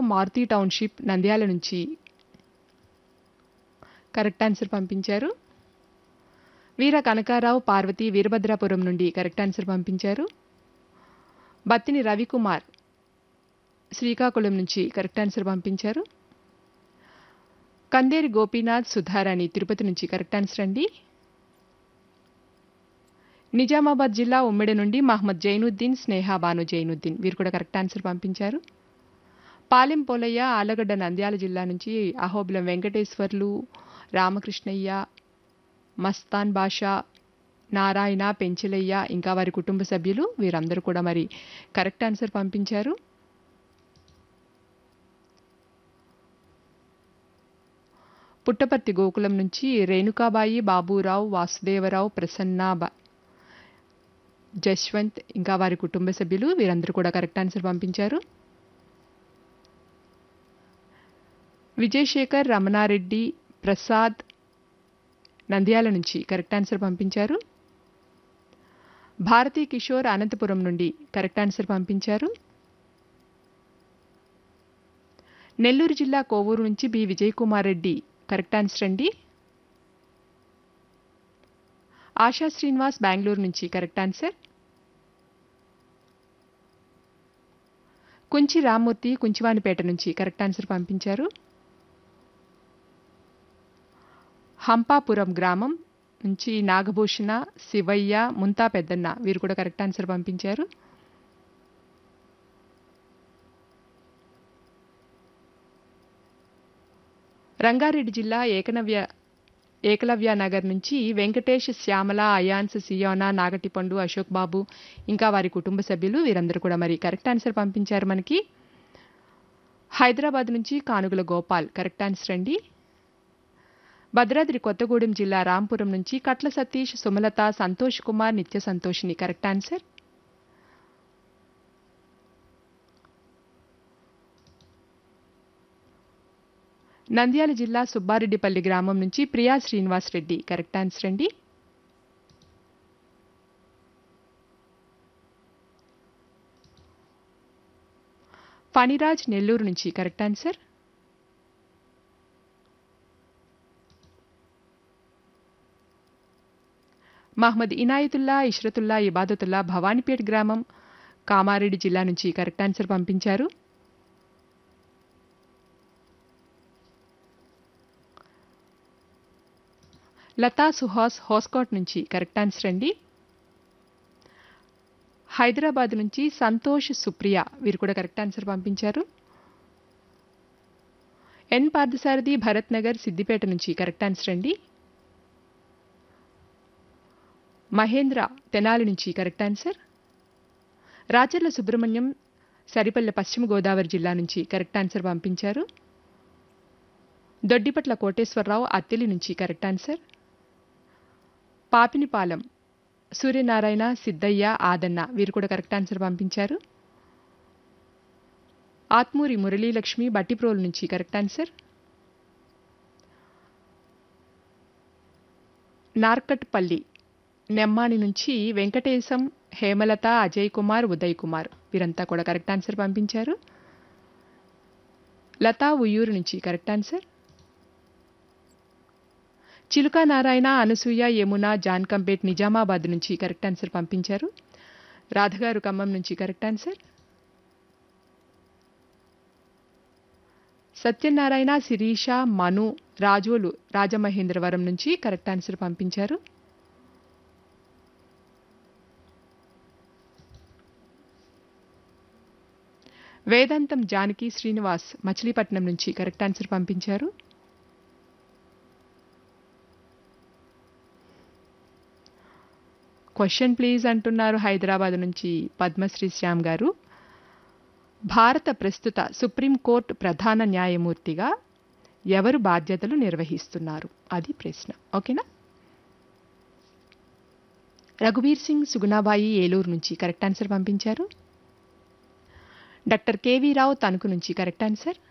Maruti township Nandyal నుంచి correct answer పంపించారు వీర కనకారావు పార్వతి వీరభద్రాపురం నుండి కరెక్ట్ ఆన్సర్ పంపించారు బత్తిని రవికుమార్ శ్రీకాకుళం నుంచి కరెక్ట్ ఆన్సర్ పంపించారు కందేరి గోపీనాథ్ సుధారాణి తిరుపతి నుంచి కరెక్ట్ ఆన్సర్ అండి నిజామాబాద్ జిల్లా ఉమ్మిడి నుండి మహమ్మద్ జైనుద్దీన్ స్నేహ బాను జైనుద్దీన్ వీరు కూడా కరెక్ట్ ఆన్సర్ పంపించారు పాలెం పోలయ్య ఆలగడ్డ నంద్యాల జిల్లా నుంచి అహోబిలం వెంకటేశ్వర్లు రామకృష్ణయ్య మస్తాన్ బాషా నారాయణ పెంచలయ్య ఇంకా వారి కుటుంబ సభ్యులు వీరందరూ కూడా మరి కరెక్ట్ ఆన్సర్ పంపించారు పుట్టపర్తి గోకులం నుంచి రేణుకాబాయి బాబురావు వాసుదేవరావు ప్రసన్న బ- జశ్వంత్ ఇంకా వారి కుటుంబ సభ్యులు వీరందరూ కూడా కరెక్ట్ ఆన్సర్ పంపించారు విజయశేఖర్ రమణారెడ్డి ప్రసాద్ నంద్యాల నుంచి కరెక్ట్ ఆన్సర్ పంపించారు భారతీ కిషోర్ అనంతపురం నుండి కరెక్ట్ ఆన్సర్ పంపించారు నెల్లూరు జిల్లా కోవూరు నుంచి B Vijay Kumar Reddy correct answer అండి ఆశా శ్రీనివాస్ బెంగళూరు నుంచి కరెక్ట్ ఆన్సర్ కుంచి రామ్మూర్తి కుంచివానిపేట నుంచి కరెక్ట్ ఆన్సర్ పంపించారు హంపాపురం గ్రామం నుంచి నాగభూషణ శివయ్య ముంతా పెద్దన్న వీరు కూడా కరెక్ట్ ఆన్సర్ పంపించారు రంగారెడ్డి జిల్లా ఏకనవ్య ఏకలవ్య నగర్ నుంచి వెంకటేష్ శ్యామల అయాన్స్ సియోనా నాగటిపండు అశోక్ బాబు ఇంకా వారి కుటుంబ సభ్యులు వీరందరూ కూడా మరి కరెక్ట్ ఆన్సర్ పంపించారు మనకి హైదరాబాద్ నుంచి కానుగుల గోపాల్ కరెక్ట్ ఆన్సర్ అండి భద్రాద్రి కొత్తగూడెం జిల్లా రాంపురం నుంచి కట్ల సతీష్ సుమలత సంతోష్ కుమార్ నిత్య సంతోషిని కరెక్ట్ ఆన్సర్ నంద్యాల జిల్లా సుబ్బారెడ్డిపల్లి గ్రామం నుంచి ప్రియా శ్రీనివాస్ రెడ్డి కరెక్ట్ ఆన్సర్ అండి ఫణిరాజ్ నెల్లూరు నుంచి కరెక్ట్ ఆన్సర్ మహమ్మద్ ఇనాయతుల్లా ఇష్రతుల్లా ఇబాదతుల్లా భవానీపేట్ గ్రామం కామారెడ్డి జిల్లా నుంచి కరెక్ట్ ఆన్సర్ పంపించారు లతా సుహాస్ హోస్కోట్ నుంచి కరెక్ట్ ఆన్సర్ అండి హైదరాబాద్ నుంచి సంతోష్ సుప్రియ వీరు కూడా కరెక్ట్ ఆన్సర్ పంపించారు ఎన్ పార్థసారథి భరత్ నగర్ సిద్దిపేట నుంచి కరెక్ట్ ఆన్సర్ అండి మహేంద్ర తెనాలి నుంచి కరెక్ట్ ఆన్సర్ రాచర్ల సుబ్రహ్మణ్యం సరిపల్లె పశ్చిమ గోదావరి జిల్లా నుంచి కరెక్ట్ ఆన్సర్ పంపించారు దొడ్డిపట్ల కోటేశ్వరరావు అత్తిలి నుంచి కరెక్ట్ ఆన్సర్ పాపినిపాలెం సూర్యనారాయణ సిద్ధయ్య ఆదన్న వీరు కూడా కరెక్ట్ ఆన్సర్ పంపించారు ఆత్మూరి మురళీలక్ష్మి బట్టిప్రోలు నుంచి కరెక్ట్ ఆన్సర్ నార్కట్పల్లి నెమ్మాని నుంచి వెంకటేశం హేమలత అజయ్ కుమార్ ఉదయ్ కుమార్ వీరంతా కూడా కరెక్ట్ ఆన్సర్ పంపించారు లతా ఉయ్యూరు నుంచి correct answer Chiluka Narayana Anasuya Yamuna John Kampet Nizamabad నుంచి కరెక్ట్ ఆన్సర్ పంపించారు రాధగారు ఖమ్మం నుంచి కరెక్ట్ ఆన్సర్ సత్యనారాయణ శిరీష మను రాజోలు రాజమహేంద్రవరం నుంచి కరెక్ట్ ఆన్సర్ పంపించారు వేదాంతం జానకి శ్రీనివాస్ మచిలీపట్నం నుంచి కరెక్ట్ ఆన్సర్ పంపించారు క్వశ్చన్ ప్లీజ్ అంటున్నారు హైదరాబాద్ నుంచి పద్మశ్రీ శ్యామ్ గారు భారత ప్రస్తుత సుప్రీంకోర్టు ప్రధాన న్యాయమూర్తిగా ఎవరు బాధ్యతలు నిర్వహిస్తున్నారు అది ప్రశ్న ఓకేనా రఘువీర్ సింగ్ సుగుణాబాయి ఏలూరు నుంచి కరెక్ట్ ఆన్సర్ పంపించారు డాక్టర్ కేవీ రావు తణుకు నుంచి కరెక్ట్ ఆన్సర్